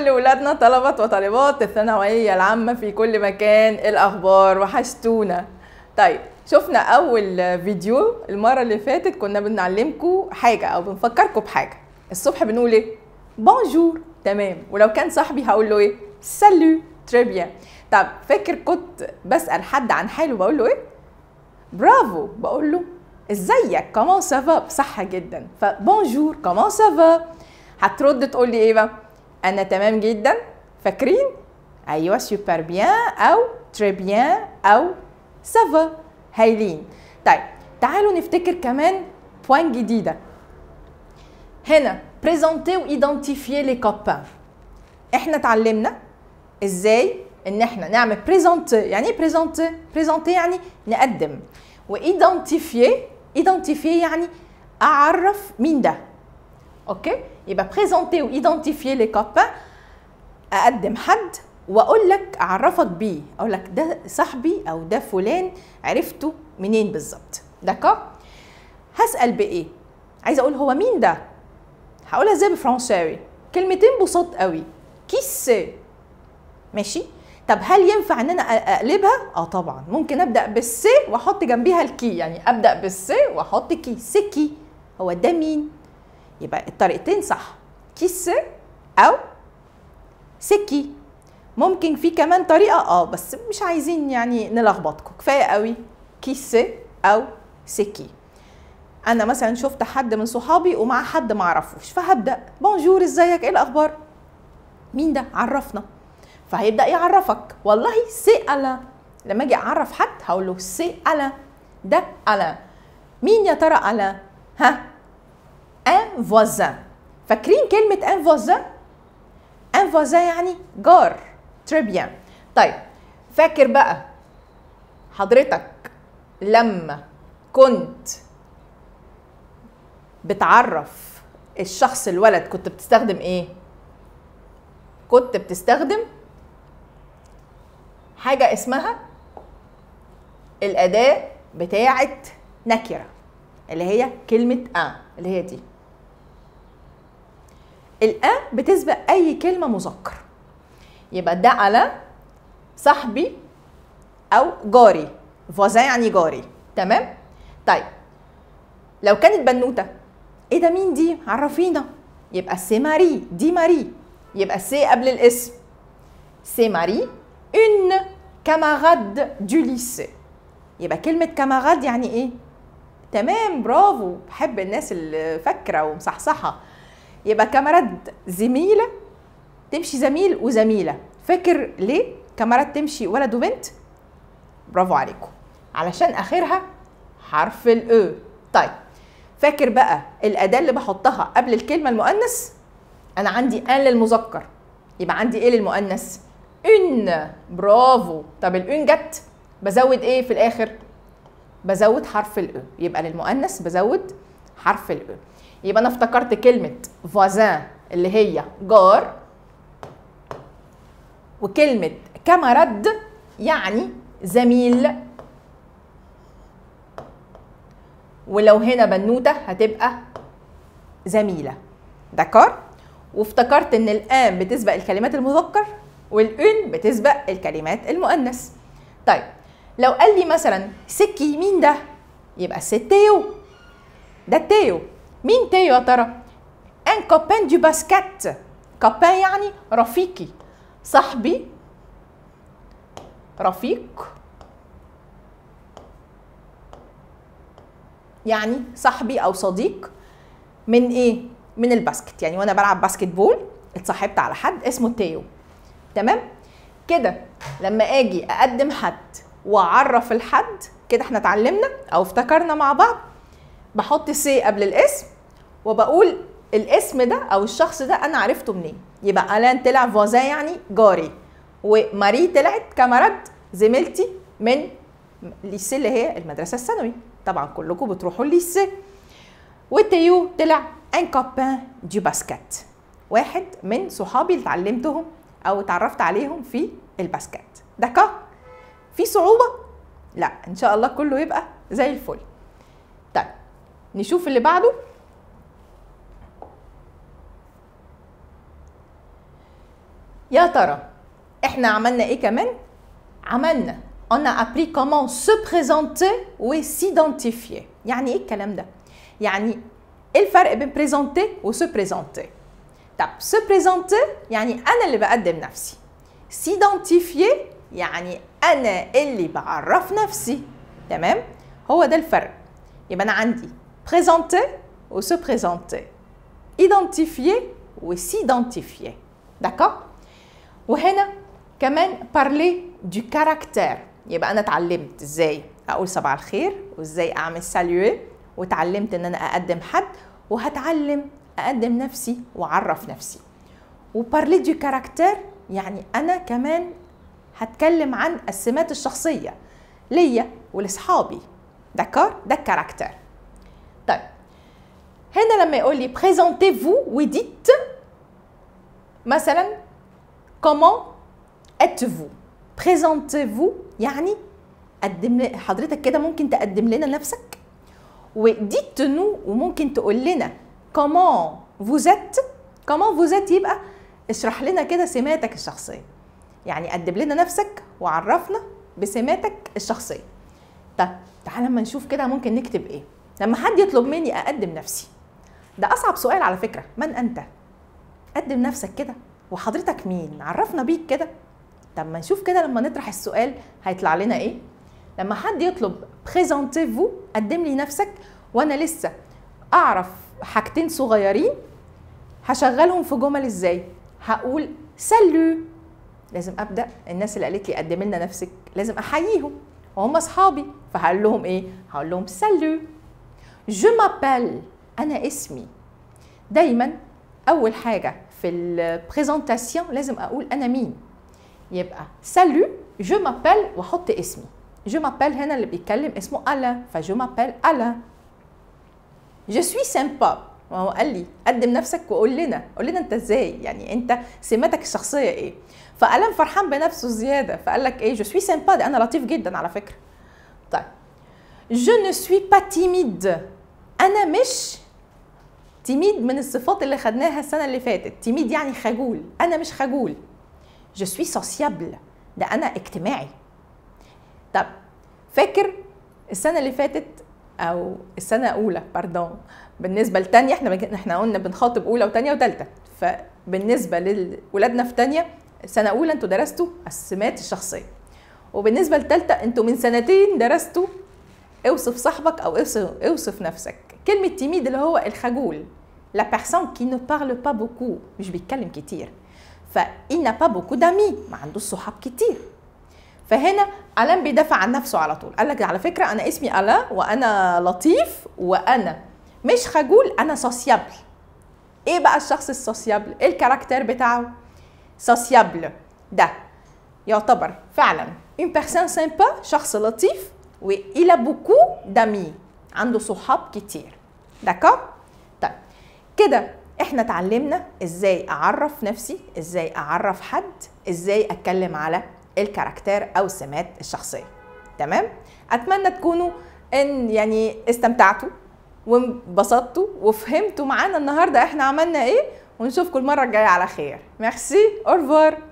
ولادنا طلبة وطالبات الثانوية العامة في كل مكان الأخبار وحشتونا طيب شفنا أول فيديو المرة اللي فاتت كنا بنعلمكم حاجة أو بنفكركم بحاجة الصبح بنقول إيه؟ بونجور تمام ولو كان صاحبي هقول له إيه؟ سالو تري بيان طب فاكر كنت بسأل حد عن حاله بقول له إيه؟ برافو بقول له ازيك كمان سافا صح جدا فبونجور كمان سافا هترد تقول لي ايه بقى انا تمام جدا فاكرين ايوه سوبر بيان او تري بيان او سافا هايلين طيب تعالوا نفتكر كمان بوين جديده هنا بريزونتي وايدنتيفيي لي كوبان احنا اتعلمنا ازاي ان احنا نعمل بريزونتي يعني ايه بريزونتي بريزونتي يعني نقدم وايدنتيفيي ايدنتيفيي يعني اعرف مين ده اوكي يبقى بريزونتي وايدنتيفيي لي كوبان اقدم حد واقول لك اعرفك بيه اقول لك ده صاحبي او ده فلان عرفته منين بالظبط داكور هسال بايه عايزه اقول هو مين ده هقولها ازاي بفرنساوي كلمتين بساط قوي كي سي ماشي طب هل ينفع ان انا اقلبها اه طبعا ممكن ابدا بالسي واحط جنبيها الكي يعني ابدا بالسي واحط كي سكي هو ده مين يبقى الطريقتين صح كي سي او سكي ممكن في كمان طريقه اه بس مش عايزين يعني نلخبطكم كفايه قوي كي سي او سكي انا مثلا شفت حد من صحابي ومع حد ما اعرفوش فهبدا بونجور ازيك ايه الاخبار مين ده عرفنا فهيبدا يعرفك والله سي الا لما اجي اعرف حد هقول له سي الا ده الا مين يا ترى الا ها ان فوازان فاكرين كلمه ان فوازان ان فوازان يعني جار تري بيان طيب فاكر بقى حضرتك لما كنت بتعرف الشخص الولد كنت بتستخدم ايه كنت بتستخدم حاجة اسمها الأداة بتاعة نكرة اللي هي كلمة أن اللي هي دي الأن بتسبق أي كلمة مذكر يبقى ده على صاحبي أو جاري فوزان يعني جاري تمام طيب لو كانت بنوتة ايه ده مين دي عرفينا يبقى سي ماري دي ماري يبقى سي قبل الاسم سي ماري une camarade du lycée يبقى كلمة كاماراد يعني ايه؟ تمام برافو بحب الناس اللي فاكرة ومصحصحة يبقى كاماراد زميلة تمشي زميل وزميلة فاكر ليه؟ كاماراد تمشي ولد وبنت؟ برافو عليكم علشان اخرها حرف الاو طيب فاكر بقى الأداة اللي بحطها قبل الكلمة المؤنث؟ أنا عندي ان للمذكر يبقى عندي ايه للمؤنث؟ ان برافو طب الان جت بزود ايه في الاخر بزود حرف الاو يبقى للمؤنث بزود حرف الاو يبقى انا افتكرت كلمه فوازان اللي هي جار وكلمه كامارد يعني زميل ولو هنا بنوته هتبقى زميله دكار وافتكرت ان الان بتسبق الكلمات المذكر والان بتسبق الكلمات المؤنث طيب لو قال لي مثلا سكي مين ده يبقى سي تيو ده تيو مين تيو يا ترى ان كوبان دو باسكت كوبان يعني رفيقي صاحبي رفيق يعني صاحبي او صديق من ايه من الباسكت يعني وانا بلعب باسكت بول اتصاحبت على حد اسمه تيو تمام كده لما اجي اقدم حد واعرف الحد كده احنا اتعلمنا او افتكرنا مع بعض بحط سي قبل الاسم وبقول الاسم ده او الشخص ده انا عرفته منين يبقى الان طلع فوزان يعني جاري وماري طلعت كامارد زميلتي من ليسي اللي هي المدرسه الثانوي طبعا كلكم بتروحوا الليسي وتيو طلع ان كوبان دو باسكت واحد من صحابي اللي اتعلمتهم او اتعرفت عليهم في الباسكت دكا في صعوبه لا ان شاء الله كله يبقى زي الفل طيب نشوف اللي بعده يا ترى احنا عملنا ايه كمان عملنا on a appris comment se présenter و s'identifier يعني ايه الكلام ده يعني ايه الفرق بين présenter و se présenter طب se présenter يعني انا اللي بقدم نفسي s'identifier يعني انا اللي بعرف نفسي تمام هو ده الفرق يبقى انا عندي présenter و se présenter identifier و s'identifier d'accord وهنا كمان parler du caractère يبقى انا اتعلمت ازاي اقول صباح الخير وازاي اعمل ساليو واتعلمت ان انا اقدم حد وهتعلم اقدم نفسي واعرف نفسي وبارلي دو كاركتير يعني انا كمان هتكلم عن السمات الشخصيه ليا ولاصحابي داكور ده الكاركتير طيب هنا لما يقول لي بريزونتي فو وديت مثلا كومون êtes vous présentez-vous يعني قدم ل- حضرتك كده ممكن تقدم لنا نفسك وديت نو وممكن تقول لنا comment vous êtes comment vous êtes يبقى اشرح لنا كده سماتك الشخصيه يعني قدم لنا نفسك وعرفنا بسماتك الشخصيه طب تعالى لما نشوف كده ممكن نكتب ايه لما حد يطلب مني اقدم نفسي ده اصعب سؤال على فكره من انت قدم نفسك كده وحضرتك مين عرفنا بيك كده طب ما نشوف كده لما نطرح السؤال هيطلع لنا ايه لما حد يطلب بريزونتي فو قدم لي نفسك وانا لسه اعرف حاجتين صغيرين هشغلهم في جمل ازاي هقول سالو لازم ابدا الناس اللي قالت لي قدم لنا نفسك لازم احييهم وهم اصحابي فهقول لهم ايه هقول لهم سالو جو مابيل انا اسمي دايما اول حاجه في البريزونتاسيون لازم اقول انا مين يبقى سالو جو مابيل واحط اسمي جو مابيل هنا اللي بيتكلم اسمه الا فجو مابيل الا جو سوي سامبا وهو قال لي قدم نفسك وقول لنا قول لنا انت ازاي يعني انت سماتك الشخصيه ايه فالم فرحان بنفسه زياده فقال لك ايه جو سوي سامبا ده انا لطيف جدا على فكره طيب جو ne suis pas timide انا مش تيميد من الصفات اللي خدناها السنه اللي فاتت تيميد يعني خجول انا مش خجول جو سوي سوسيابل ده انا اجتماعي طب فاكر السنه اللي فاتت او السنه اولى باردون بالنسبه لتانية احنا بج- احنا قلنا بنخاطب اولى وتانية وتالتة فبالنسبه لولادنا في تانية سنه اولى انتوا درستوا السمات الشخصيه وبالنسبه لتالتة انتوا من سنتين درستوا اوصف صاحبك او اوصف, اوصف نفسك كلمه تيميد اللي هو الخجول لا بيرسون كي نو بارل با بوكو مش بيتكلم كتير ف il n'a pas beaucoup d'amis ما عندوش صحاب كتير فهنا الان بيدافع عن نفسه على طول قال لك على فكره انا اسمي الا وانا لطيف وانا مش خجول انا سوسيابل ايه بقى الشخص السوسيابل ايه الكاركتير بتاعه سوسيابل ده يعتبر فعلا une personne sympa شخص لطيف و il a beaucoup d'amis عنده صحاب كتير داكور طيب كده احنا اتعلمنا ازاي اعرف نفسي ازاي اعرف حد ازاي اتكلم على الكاركتير او السمات الشخصيه تمام اتمنى تكونوا ان يعني استمتعتوا وانبسطتوا وفهمتوا معانا النهارده احنا عملنا ايه ونشوفكم المره الجايه على خير ميرسي اورفوار